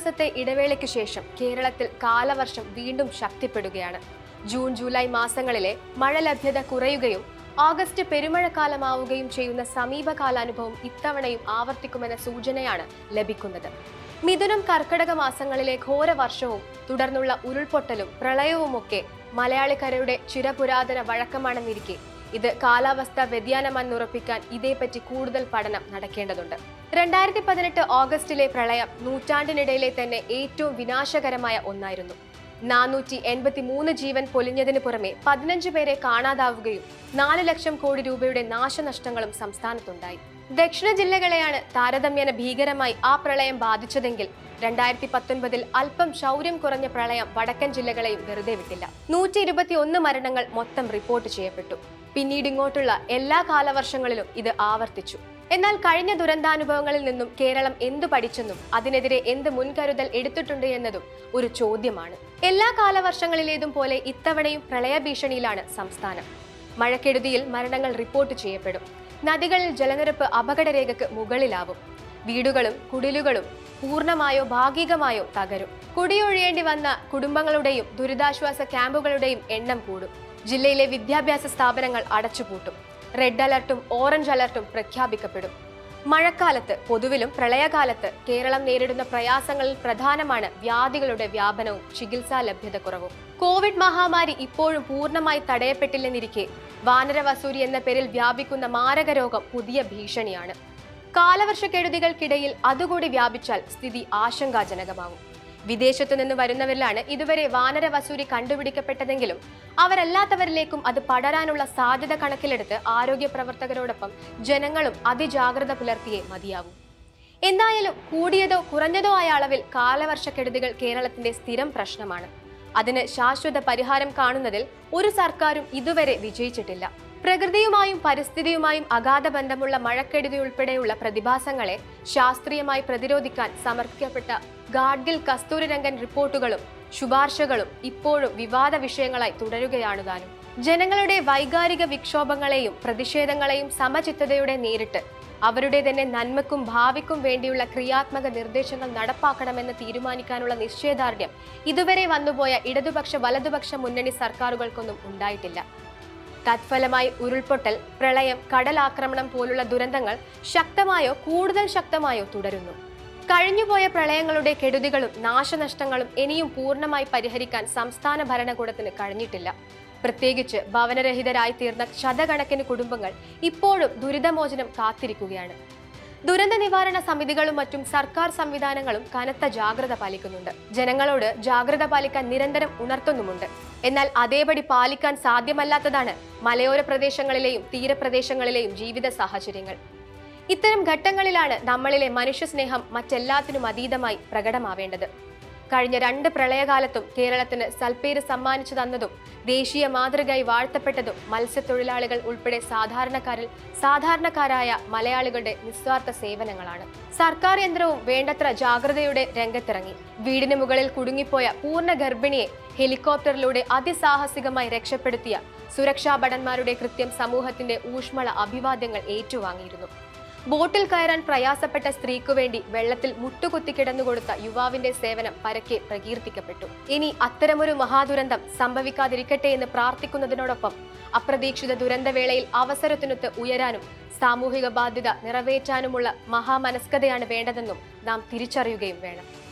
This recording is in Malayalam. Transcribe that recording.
മാസത്തെ ഇടവേളയ്ക്ക് ശേഷം കേരളത്തിൽ കാലവർഷം വീണ്ടും ശക്തിപ്പെടുകയാണ് ജൂൺ ജൂലൈ മാസങ്ങളിലെ മഴ ലഭ്യത കുറയുകയും ഓഗസ്റ്റ് പെരുമഴക്കാലമാവുകയും ചെയ്യുന്ന സമീപകാലാനുഭവം ഇത്തവണയും ആവർത്തിക്കുമെന്ന സൂചനയാണ് ലഭിക്കുന്നത് മിഥുനം കർക്കടക മാസങ്ങളിലെ ഘോരവർഷവും തുടർന്നുള്ള ഉരുൾപൊട്ടലും പ്രളയവുമൊക്കെ മലയാളിക്കരയുടെ ചിരപുരാതന വഴക്കമാണെന്നിരിക്കെ ഇത് കാലാവസ്ഥാ വ്യതിയാനമെന്നുറപ്പിക്കാൻ ഇതേപ്പറ്റി കൂടുതൽ പഠനം നടക്കേണ്ടതുണ്ട് രണ്ടായിരത്തി പതിനെട്ട് ഓഗസ്റ്റിലെ പ്രളയം നൂറ്റാണ്ടിനിടയിലെ തന്നെ ഏറ്റവും വിനാശകരമായ ഒന്നായിരുന്നു നാനൂറ്റി എൺപത്തി മൂന്ന് ജീവൻ പൊലിഞ്ഞതിനു പുറമെ പതിനഞ്ച് പേരെ കാണാതാവുകയും നാല് ലക്ഷം കോടി രൂപയുടെ നാശനഷ്ടങ്ങളും സംസ്ഥാനത്തുണ്ടായി ദക്ഷിണ ജില്ലകളെയാണ് താരതമ്യേന ഭീകരമായി ആ പ്രളയം ബാധിച്ചതെങ്കിൽ രണ്ടായിരത്തി പത്തൊൻപതിൽ അല്പം ശൗര്യം കുറഞ്ഞ പ്രളയം വടക്കൻ ജില്ലകളെയും വെറുതെ വിട്ടില്ല നൂറ്റി ഇരുപത്തി ഒന്ന് മരണങ്ങൾ മൊത്തം റിപ്പോർട്ട് ചെയ്യപ്പെട്ടു പിന്നീട് ഇങ്ങോട്ടുള്ള എല്ലാ കാലവർഷങ്ങളിലും ഇത് ആവർത്തിച്ചു എന്നാൽ കഴിഞ്ഞ ദുരന്താനുഭവങ്ങളിൽ നിന്നും കേരളം എന്തു പഠിച്ചെന്നും അതിനെതിരെ എന്ത് മുൻകരുതൽ എടുത്തിട്ടുണ്ട് എന്നതും ഒരു ചോദ്യമാണ് എല്ലാ കാലവർഷങ്ങളിലേതും പോലെ ഇത്തവണയും പ്രളയഭീഷണിയിലാണ് സംസ്ഥാനം മഴക്കെടുതിയിൽ മരണങ്ങൾ റിപ്പോർട്ട് ചെയ്യപ്പെടും നദികളിൽ ജലനിരപ്പ് അപകടരേഖയ്ക്ക് മുകളിലാവും വീടുകളും കുടിലുകളും പൂർണ്ണമായോ ഭാഗികമായോ തകരും കുടിയൊഴിയേണ്ടി വന്ന കുടുംബങ്ങളുടെയും ദുരിതാശ്വാസ ക്യാമ്പുകളുടെയും എണ്ണം കൂടും ജില്ലയിലെ വിദ്യാഭ്യാസ സ്ഥാപനങ്ങൾ അടച്ചുപൂട്ടും റെഡ് അലർട്ടും ഓറഞ്ച് അലർട്ടും പ്രഖ്യാപിക്കപ്പെടും മഴക്കാലത്ത് പൊതുവിലും പ്രളയകാലത്ത് കേരളം നേരിടുന്ന പ്രയാസങ്ങളിൽ പ്രധാനമാണ് വ്യാധികളുടെ വ്യാപനവും ചികിത്സാ ലഭ്യതക്കുറവും കോവിഡ് മഹാമാരി ഇപ്പോഴും പൂർണ്ണമായി തടയപ്പെട്ടില്ലെന്നിരിക്കെ വാനരവസൂരി എന്ന പേരിൽ വ്യാപിക്കുന്ന മാരക രോഗം പുതിയ ഭീഷണിയാണ് കാലവർഷക്കെടുതികൾക്കിടയിൽ അതുകൂടി വ്യാപിച്ചാൽ സ്ഥിതി ആശങ്കാജനകമാവും വിദേശത്തു നിന്ന് വരുന്നവരിലാണ് ഇതുവരെ വാനരവസൂരി കണ്ടുപിടിക്കപ്പെട്ടതെങ്കിലും അവരല്ലാത്തവരിലേക്കും അത് പടരാനുള്ള സാധ്യത കണക്കിലെടുത്ത് ആരോഗ്യ പ്രവർത്തകരോടൊപ്പം ജനങ്ങളും അതിജാഗ്രത പുലർത്തിയേ മതിയാവൂ എന്തായാലും കൂടിയതോ കുറഞ്ഞതോ ആയ അളവിൽ കാലവർഷക്കെടുതികൾ കേരളത്തിന്റെ സ്ഥിരം പ്രശ്നമാണ് അതിന് ശാശ്വത പരിഹാരം കാണുന്നതിൽ ഒരു സർക്കാരും ഇതുവരെ വിജയിച്ചിട്ടില്ല പ്രകൃതിയുമായും പരിസ്ഥിതിയുമായും അഗാധ ബന്ധമുള്ള മഴക്കെടുതി ഉൾപ്പെടെയുള്ള പ്രതിഭാസങ്ങളെ ശാസ്ത്രീയമായി പ്രതിരോധിക്കാൻ സമർപ്പിക്കപ്പെട്ട ഗാഡ്ഗിൽ കസ്തൂരിരംഗൻ റിപ്പോർട്ടുകളും ശുപാർശകളും ഇപ്പോഴും വിവാദ വിഷയങ്ങളായി തുടരുകയാണ് താനും ജനങ്ങളുടെ വൈകാരിക വിക്ഷോഭങ്ങളെയും പ്രതിഷേധങ്ങളെയും സമചിത്തതയോടെ നേരിട്ട് അവരുടെ തന്നെ നന്മക്കും ഭാവിക്കും വേണ്ടിയുള്ള ക്രിയാത്മക നിർദ്ദേശങ്ങൾ നടപ്പാക്കണമെന്ന് തീരുമാനിക്കാനുള്ള നിശ്ചയദാർഢ്യം ഇതുവരെ വന്നുപോയ ഇടതുപക്ഷ വലതുപക്ഷ മുന്നണി സർക്കാരുകൾക്കൊന്നും ഉണ്ടായിട്ടില്ല തത്ഫലമായി ഉരുൾപൊട്ടൽ പ്രളയം കടലാക്രമണം പോലുള്ള ദുരന്തങ്ങൾ ശക്തമായോ കൂടുതൽ ശക്തമായോ തുടരുന്നു കഴിഞ്ഞുപോയ പ്രളയങ്ങളുടെ കെടുതികളും നാശനഷ്ടങ്ങളും ഇനിയും പൂർണ്ണമായി പരിഹരിക്കാൻ സംസ്ഥാന ഭരണകൂടത്തിന് കഴിഞ്ഞിട്ടില്ല പ്രത്യേകിച്ച് ഭവനരഹിതരായി തീർന്ന ശതകണക്കിന് കുടുംബങ്ങൾ ഇപ്പോഴും ദുരിതമോചനം കാത്തിരിക്കുകയാണ് ദുരന്ത നിവാരണ സമിതികളും മറ്റും സർക്കാർ സംവിധാനങ്ങളും കനത്ത ജാഗ്രത പാലിക്കുന്നുണ്ട് ജനങ്ങളോട് ജാഗ്രത പാലിക്കാൻ നിരന്തരം ഉണർത്തുന്നുമുണ്ട് എന്നാൽ അതേപടി പാലിക്കാൻ സാധ്യമല്ലാത്തതാണ് മലയോര പ്രദേശങ്ങളിലെയും തീരപ്രദേശങ്ങളിലെയും ജീവിത സാഹചര്യങ്ങൾ ഇത്തരം ഘട്ടങ്ങളിലാണ് നമ്മളിലെ മനുഷ്യസ്നേഹം മറ്റെല്ലാത്തിനും അതീതമായി പ്രകടമാവേണ്ടത് കഴിഞ്ഞ രണ്ട് പ്രളയകാലത്തും കേരളത്തിന് സൽപ്പേര് സമ്മാനിച്ചു തന്നതും ദേശീയ മാതൃകയായി വാഴ്ത്തപ്പെട്ടതും മത്സ്യത്തൊഴിലാളികൾ ഉൾപ്പെടെ സാധാരണക്കാരിൽ സാധാരണക്കാരായ മലയാളികളുടെ നിസ്വാർത്ഥ സേവനങ്ങളാണ് സർക്കാർ യന്ത്രവും വേണ്ടത്ര ജാഗ്രതയോടെ രംഗത്തിറങ്ങി വീടിന് മുകളിൽ കുടുങ്ങിപ്പോയ പൂർണ്ണ ഗർഭിണിയെ ഹെലികോപ്റ്ററിലൂടെ അതിസാഹസികമായി രക്ഷപ്പെടുത്തിയ സുരക്ഷാ ഭടന്മാരുടെ കൃത്യം സമൂഹത്തിന്റെ ഊഷ്മള അഭിവാദ്യങ്ങൾ ഏറ്റുവാങ്ങിയിരുന്നു ബോട്ടിൽ കയറാൻ പ്രയാസപ്പെട്ട സ്ത്രീക്കു വേണ്ടി വെള്ളത്തിൽ മുട്ടുകുത്തി കിടന്നുകൊടുത്ത യുവാവിന്റെ സേവനം പരക്കെ പ്രകീർത്തിക്കപ്പെട്ടു ഇനി അത്തരമൊരു മഹാദുരന്തം സംഭവിക്കാതിരിക്കട്ടെ എന്ന് പ്രാർത്ഥിക്കുന്നതിനോടൊപ്പം അപ്രതീക്ഷിത ദുരന്തവേളയിൽ അവസരത്തിനൊത്ത് ഉയരാനും സാമൂഹിക ബാധ്യത നിറവേറ്റാനുമുള്ള മഹാമനസ്കതയാണ് വേണ്ടതെന്നും നാം തിരിച്ചറിയുകയും വേണം